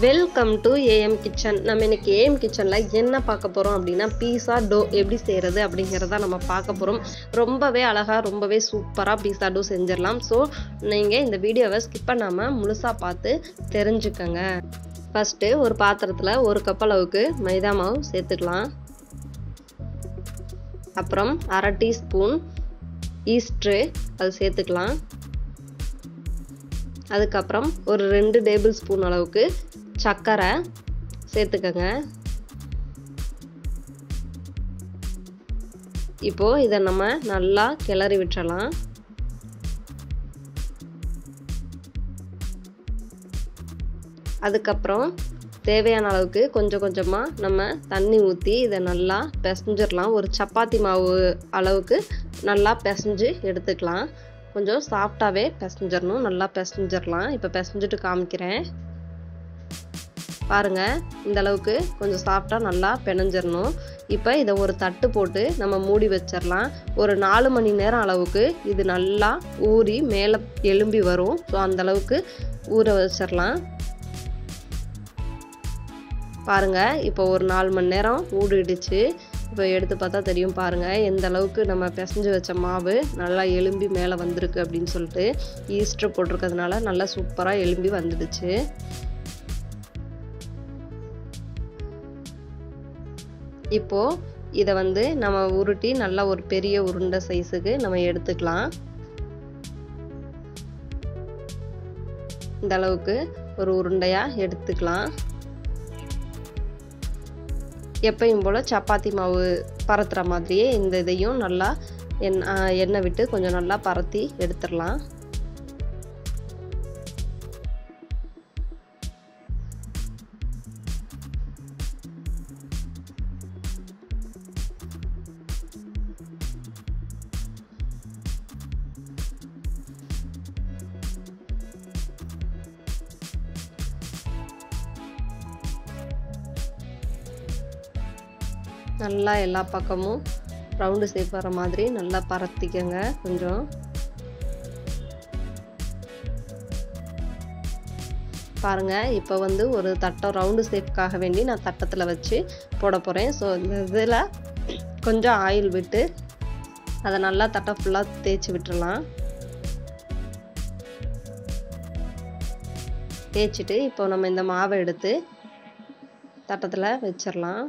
welcome to AM kitchen நம்ம இன்னைக்கு AM கிச்சனில் என்ன பார்க்க போகிறோம் அப்படின்னா பீஸா டோ எப்படி செய்கிறது அப்படிங்கிறத நம்ம பார்க்க போகிறோம் ரொம்பவே அழகாக ரொம்பவே சூப்பராக பீஸா டோ செஞ்சிடலாம் ஸோ நீங்கள் இந்த வீடியோவை ஸ்கிப் பண்ணாமல் முழுசாக பார்த்து தெரிஞ்சுக்கங்க ஃபஸ்ட்டு ஒரு பாத்திரத்தில் ஒரு கப் அளவுக்கு மைதா மாவு சேர்த்துக்கலாம் அப்புறம் அரை டீஸ்பூன் ஈஸ்ட்ரு அது சேர்த்துக்கலாம் அதுக்கப்புறம் ஒரு ரெண்டு டேபிள் ஸ்பூன் அளவுக்கு சர்க்கரை சேர்த்துக்கங்க இப்போ இதை நம்ம நல்லா கிளறி விட்டுறலாம் அதுக்கப்புறம் தேவையான அளவுக்கு கொஞ்சம் கொஞ்சமாக நம்ம தண்ணி ஊற்றி இதை நல்லா பிசைஞ்சிடலாம் ஒரு சப்பாத்தி மாவு அளவுக்கு நல்லா பிசைஞ்சு எடுத்துக்கலாம் கொஞ்சம் சாஃப்டாகவே பிசைஞ்சிடணும் நல்லா பிசைஞ்சிடலாம் இப்போ பிசைஞ்சிட்டு காமிக்கிறேன் பாருங்கள் இந்த அளவுக்கு கொஞ்சம் சாஃப்டாக நல்லா பிணைஞ்சிடணும் இப்போ இதை ஒரு தட்டு போட்டு நம்ம மூடி வச்சிடலாம் ஒரு நாலு மணி நேரம் அளவுக்கு இது நல்லா ஊறி மேலே எலும்பி வரும் ஸோ அந்த அளவுக்கு ஊற வச்சிடலாம் பாருங்கள் இப்போ ஒரு நாலு மணி நேரம் ஊடிடுச்சு இப்போ எடுத்து பார்த்தா தெரியும் பாருங்கள் எந்த அளவுக்கு நம்ம பிசைஞ்சு வச்ச மாவு நல்லா எலும்பி மேலே வந்திருக்கு அப்படின்னு சொல்லிட்டு ஈஸ்டர் போட்டிருக்கிறதுனால நல்லா சூப்பராக எலும்பி வந்துடுச்சு இப்போது இதை வந்து நம்ம உருட்டி நல்லா ஒரு பெரிய உருண்டை சைஸுக்கு நம்ம எடுத்துக்கலாம் இந்த அளவுக்கு ஒரு உருண்டையாக எடுத்துக்கலாம் எப்பயும் போல் சப்பாத்தி மாவு பரத்துற மாதிரியே இந்த இதையும் நல்லா எண் எண்ணெய் விட்டு கொஞ்சம் நல்லா பரத்தி எடுத்துடலாம் நல்லா எல்லா பக்கமும் ரவுண்டு ஷேப் வர மாதிரி நல்லா பரத்திக்கங்க கொஞ்சம் பாருங்கள் இப்போ வந்து ஒரு தட்டம் ரவுண்டு ஷேப்காக வேண்டி நான் தட்டத்தில் வச்சு போட போகிறேன் ஸோ இந்த இதில் கொஞ்சம் ஆயில் விட்டு அதை நல்லா தட்டை ஃபுல்லாக தேய்ச்சி விட்டுறலாம் தேய்ச்சிட்டு இப்போ நம்ம இந்த மாவை எடுத்து தட்டத்தில் வச்சிடலாம்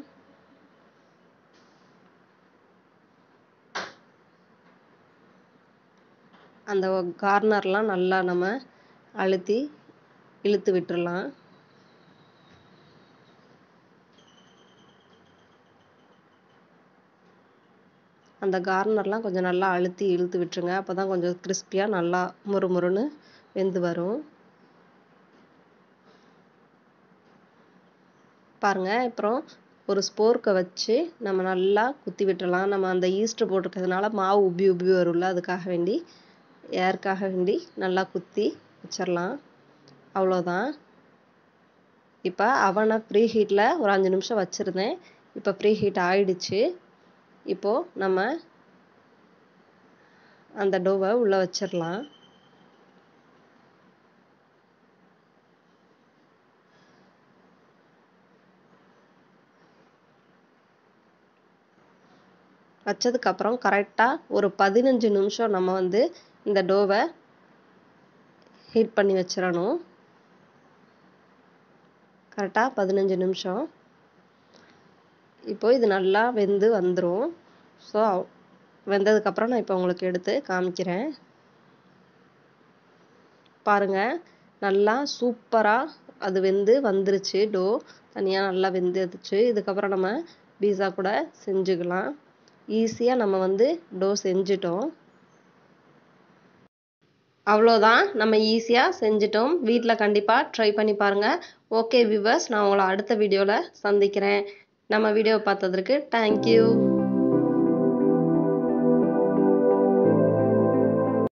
அந்த கார்னர்லாம் நல்லா நம்ம அழுத்தி இழுத்து விட்டுறலாம் அந்த கார்னர்லாம் கொஞ்சம் நல்லா அழுத்தி இழுத்து விட்டுருங்க அப்போ தான் கொஞ்சம் கிறிஸ்பியாக நல்லா முறுமுறுன்னு வெந்து வரும் பாருங்கள் அப்புறம் ஒரு ஸ்போர்க்கை வச்சு நம்ம நல்லா குத்தி விட்டுறலாம் நம்ம அந்த ஈஸ்ட்டு போட்டிருக்கிறதுனால மாவு உப்பி உப்பி வரும்ல அதுக்காக வேண்டி ஏருக்காக வேண்டி நல்லா குத்தி வச்சிடலாம் அவ்வளோதான் இப்போ அவனை ப்ரீ ஹீட்டில் ஒரு அஞ்சு நிமிஷம் வச்சுருந்தேன் இப்போ ப்ரீ ஹீட் ஆயிடுச்சு இப்போது நம்ம அந்த டோவை உள்ளே வச்சிடலாம் வச்சதுக்கப்புறம் கரெக்டாக ஒரு பதினஞ்சு நிமிஷம் நம்ம வந்து இந்த டோவை ஹீட் பண்ணி வச்சிடணும் கரெக்டாக பதினஞ்சு நிமிஷம் இப்போது இது நல்லா வெந்து வந்துடும் ஸோ வெந்ததுக்கப்புறம் நான் இப்போ உங்களுக்கு எடுத்து காமிக்கிறேன் பாருங்கள் நல்லா சூப்பராக அது வெந்து வந்துருச்சு டோ தனியாக நல்லா வெந்துருச்சு இதுக்கப்புறம் நம்ம பீஸா கூட செஞ்சுக்கலாம் ஈஸியாக நம்ம வந்து டோ செஞ்சிட்டோம் அவ்வளோதான் நம்ம ஈஸியாக செஞ்சிட்டோம் வீட்டில் கண்டிப்பாக ட்ரை பண்ணி பாருங்கள் ஓகே வியூவர்ஸ் நான் உங்களை அடுத்த வீடியோவில் சந்திக்கிறேன் நம்ம வீடியோ பார்த்ததற்கு தேங்க்யூ